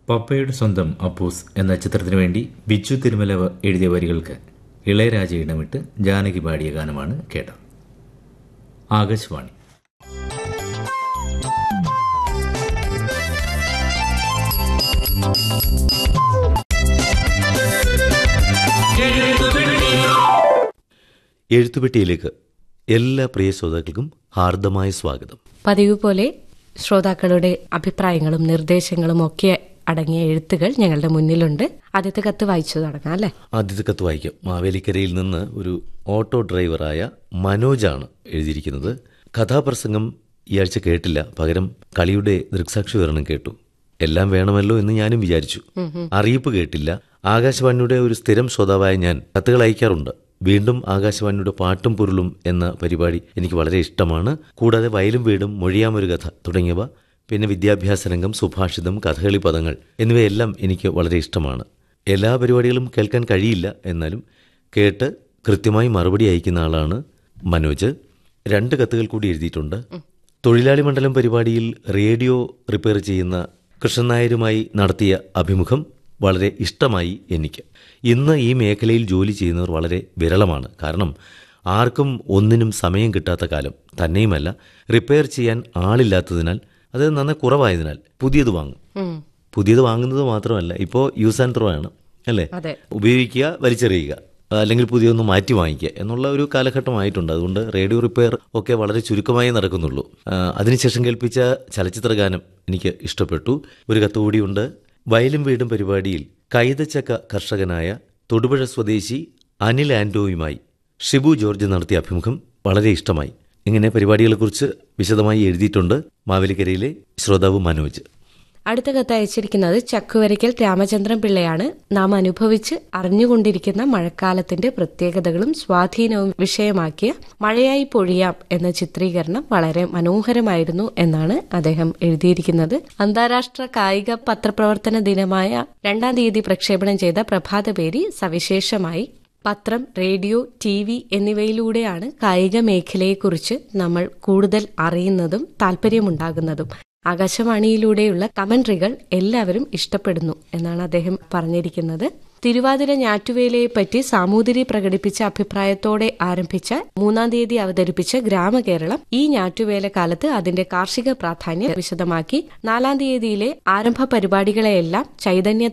പപ്പയുടെ സ്വന്തം അപ്പൂസ് എന്ന ചിത്രത്തിനു വേണ്ടി ബിജു തിരുമല എഴുതിയ വരികൾക്ക് ഇളയരാജ ഇടമിട്ട് ജാനകി പാടിയ ഗാനമാണ് കേട്ടത് ആകാശവാണി എഴുത്തുപെട്ടിയിലേക്ക് എല്ലാ പ്രിയ ശ്രോതാക്കൾക്കും ഹാർദമായ സ്വാഗതം പതിവ് പോലെ ശ്രോതാക്കളുടെ അഭിപ്രായങ്ങളും നിർദ്ദേശങ്ങളും ഒക്കെ അടങ്ങിയ എഴുത്തുകൾ ഞങ്ങളുടെ മുന്നിലുണ്ട് ആദ്യത്തെ കത്ത് വായിച്ചു തുടങ്ങാം അല്ലേ ആദ്യത്തെ കത്ത് വായിക്കാം മാവേലിക്കരയിൽ നിന്ന് ഒരു ഓട്ടോ ഡ്രൈവറായ മനോജാണ് എഴുതിയിരിക്കുന്നത് കഥാപ്രസംഗം ഈ ആഴ്ച കേട്ടില്ല പകരം കളിയുടെ ദൃക്സാക്ഷി വിവരണം കേട്ടു എല്ലാം വേണമല്ലോ എന്ന് ഞാനും വിചാരിച്ചു അറിയിപ്പ് കേട്ടില്ല ആകാശവാണിയുടെ ഒരു സ്ഥിരം ശ്രോതാവായ ഞാൻ കത്തുകൾ അയക്കാറുണ്ട് വീണ്ടും ആകാശവാണിയുടെ പാട്ടും പൊരുളും എന്ന പരിപാടി എനിക്ക് വളരെ ഇഷ്ടമാണ് കൂടാതെ വയലും വീടും മൊഴിയാമൊരു കഥ തുടങ്ങിയവ പിന്നെ വിദ്യാഭ്യാസ രംഗം സുഭാഷിതം കഥകളി പദങ്ങൾ എന്നിവയെല്ലാം എനിക്ക് വളരെ ഇഷ്ടമാണ് എല്ലാ പരിപാടികളും കേൾക്കാൻ കഴിയില്ല എന്നാലും കേട്ട് കൃത്യമായി മറുപടി അയക്കുന്ന ആളാണ് മനോജ് രണ്ട് കത്തുകൾ കൂടി എഴുതിയിട്ടുണ്ട് തൊഴിലാളി മണ്ഡലം പരിപാടിയിൽ റേഡിയോ റിപ്പയർ ചെയ്യുന്ന കൃഷ്ണൻ നായരുമായി നടത്തിയ അഭിമുഖം വളരെ ഇഷ്ടമായി എനിക്ക് ഇന്ന് ഈ മേഖലയിൽ ജോലി ചെയ്യുന്നവർ വളരെ വിരളമാണ് കാരണം ആർക്കും ഒന്നിനും സമയം കിട്ടാത്ത കാലം തന്നെയുമല്ല റിപ്പയർ ചെയ്യാൻ ആളില്ലാത്തതിനാൽ അത് നന്നായി കുറവായതിനാൽ പുതിയത് വാങ്ങും പുതിയത് വാങ്ങുന്നത് മാത്രമല്ല ഇപ്പോൾ യൂസ് ആൻഡ് ത്രോ ആണ് അല്ലേ അതെ. ഉപയോഗിക്കുക വലിച്ചെറിയുക അല്ലെങ്കിൽ പുതിയൊന്ന് മാറ്റി വാങ്ങിക്കുക എന്നുള്ള ഒരു കാലഘട്ടമായിട്ടുണ്ട് അതുകൊണ്ട് റേഡിയോ റിപ്പയർ ഒക്കെ വളരെ ചുരുക്കമായി നടക്കുന്നുള്ളൂ ആ, അതിനുശേഷം കേൾപ്പിച്ച ചലച്ചിത്ര ഗാനം എനിക്ക് ഇഷ്ടപ്പെട്ടു ഒരു കത്ത് കൂടിയുണ്ട് വയലും വീടും പരിപാടിയിൽ കൈതച്ചക്ക കർഷകനായ തൊടുപുഴ സ്വദേശി അനിൽ ആൻഡോയുമായി ഷിബു ജോർജ് നടത്തിയ അഭിമുഖം വളരെ ഇഷ്ടമായി ഇങ്ങനെ പരിപാടികളെക്കുറിച്ച് വിശദമായി എഴുതിയിട്ടുണ്ട് മാവേലിക്കരയിലെ ശ്രോതാവ് മനോജ് അടുത്ത കത്ത് അയച്ചിരിക്കുന്നത് ചക്കുവരയ്ക്കൽ രാമചന്ദ്രൻ പിള്ളയാണ് നാം അനുഭവിച്ച് അറിഞ്ഞുകൊണ്ടിരിക്കുന്ന മഴക്കാലത്തിന്റെ പ്രത്യേകതകളും സ്വാധീനവും വിഷയമാക്കിയ മഴയായി പൊഴിയാം എന്ന ചിത്രീകരണം വളരെ മനോഹരമായിരുന്നു എന്നാണ് അദ്ദേഹം എഴുതിയിരിക്കുന്നത് അന്താരാഷ്ട്ര കായിക പത്രപ്രവർത്തന ദിനമായ രണ്ടാം തീയതി പ്രക്ഷേപണം ചെയ്ത പ്രഭാതപേരി സവിശേഷമായി പത്രം റേഡിയോ ടി വി എന്നിവയിലൂടെയാണ് കായിക മേഖലയെക്കുറിച്ച് നമ്മൾ കൂടുതൽ അറിയുന്നതും താല്പര്യമുണ്ടാകുന്നതും ആകാശവാണിയിലൂടെയുള്ള കമന്ററികൾ എല്ലാവരും ഇഷ്ടപ്പെടുന്നു എന്നാണ് അദ്ദേഹം പറഞ്ഞിരിക്കുന്നത് തിരുവാതിര ഞാറ്റുവേലയെപ്പറ്റി സാമൂതിരി പ്രകടിപ്പിച്ച അഭിപ്രായത്തോടെ ആരംഭിച്ച മൂന്നാം തീയതി അവതരിപ്പിച്ച ഗ്രാമകേരളം ഈ ഞാറ്റുവേല കാലത്ത് അതിന്റെ കാർഷിക പ്രാധാന്യം വിശദമാക്കി നാലാം തീയതിയിലെ ആരംഭ പരിപാടികളെയെല്ലാം ചൈതന്യ